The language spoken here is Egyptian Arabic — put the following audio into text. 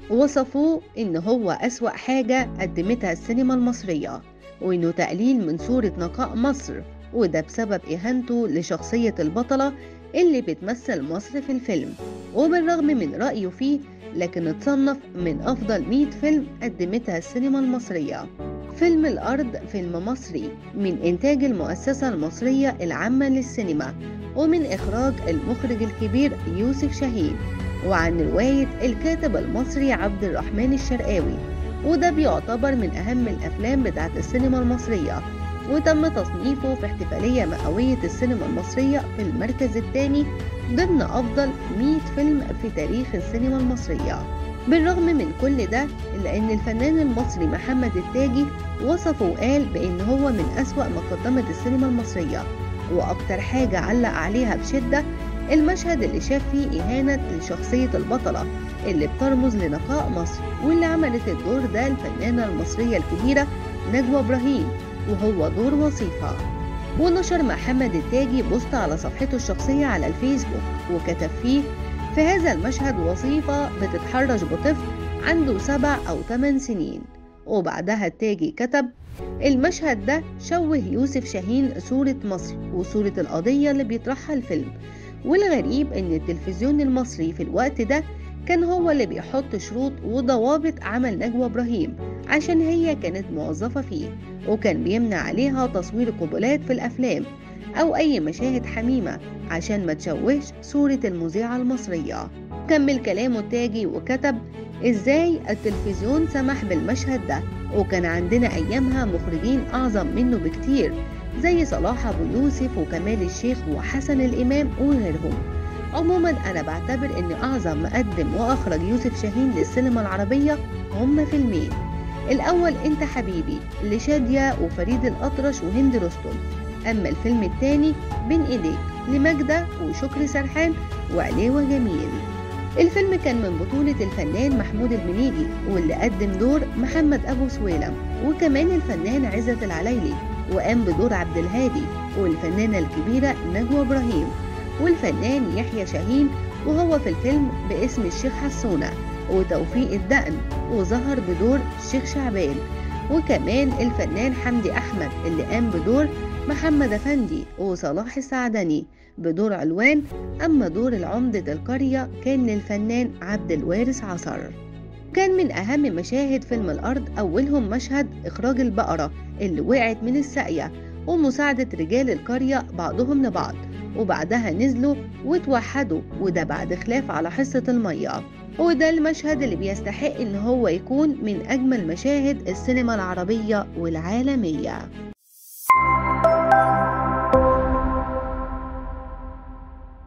وصفوه إن هو أسوأ حاجة قدمتها السينما المصرية وإنه تقليل من صورة نقاء مصر وده بسبب إهانته لشخصية البطلة اللي بتمثل مصر في الفيلم وبالرغم من رأيه فيه لكن اتصنف من أفضل 100 فيلم قدمتها السينما المصرية فيلم الأرض فيلم مصري من إنتاج المؤسسة المصرية العامة للسينما ومن إخراج المخرج الكبير يوسف شاهين وعن رواية الكاتب المصري عبد الرحمن الشرقاوي وده بيعتبر من أهم الأفلام بتاعت السينما المصرية وتم تصنيفه في احتفالية مئوية السينما المصرية في المركز الثاني ضمن أفضل 100 فيلم في تاريخ السينما المصرية بالرغم من كل ده إلا أن الفنان المصري محمد التاجي وصفه وقال بأن هو من أسوأ ما قدمت السينما المصرية وأكتر حاجة علق عليها بشدة المشهد اللي شاف فيه إهانة لشخصية البطلة اللي بترمز لنقاء مصر واللي عملت الدور ده الفنانة المصرية الكبيرة نجوى إبراهيم وهو دور وصيفة ونشر محمد التاجي بوست على صفحته الشخصية على الفيسبوك وكتب فيه في هذا المشهد وصيفة بتتحرش بطفل عنده سبع أو ثمان سنين وبعدها التاجي كتب المشهد ده شوه يوسف شاهين صورة مصر وصورة القضية اللي بيطرحها الفيلم والغريب ان التلفزيون المصري في الوقت ده كان هو اللي بيحط شروط وضوابط عمل نجوى ابراهيم عشان هي كانت موظفة فيه وكان بيمنع عليها تصوير قبلات في الافلام او اي مشاهد حميمة عشان ما تشوهش صورة المذيعة المصرية كمل كلامه التاجي وكتب ازاي التلفزيون سمح بالمشهد ده وكان عندنا ايامها مخرجين اعظم منه بكتير زي صلاح ابو يوسف وكمال الشيخ وحسن الامام وغيرهم عموما انا بعتبر ان اعظم مقدم واخرج يوسف شاهين للسينما العربية هم فيلمين الاول انت حبيبي لشادية وفريد الاطرش وهند رستم اما الفيلم الثاني بين ايديك لماجدة وشكري سرحان وعليوة جميل الفيلم كان من بطولة الفنان محمود المنيجي واللي قدم دور محمد أبو سويلم وكمان الفنان عزت العليلي وقام بدور عبد الهادي والفنانة الكبيرة نجوى إبراهيم والفنان يحيى شاهين وهو في الفيلم باسم الشيخ حسونة وتوفيق الدقن وظهر بدور الشيخ شعبان وكمان الفنان حمدي أحمد اللي قام بدور محمد أفندي وصلاح السعدني بدور علوان أما دور العمدة القرية كان للفنان عبد الوارث عصر كان من أهم مشاهد فيلم الأرض أولهم مشهد إخراج البقرة اللي وقعت من الساقية ومساعدة رجال القرية بعضهم لبعض وبعدها نزلوا وتوحدوا وده بعد خلاف على حصة المية وده المشهد اللي بيستحق إن هو يكون من أجمل مشاهد السينما العربية والعالمية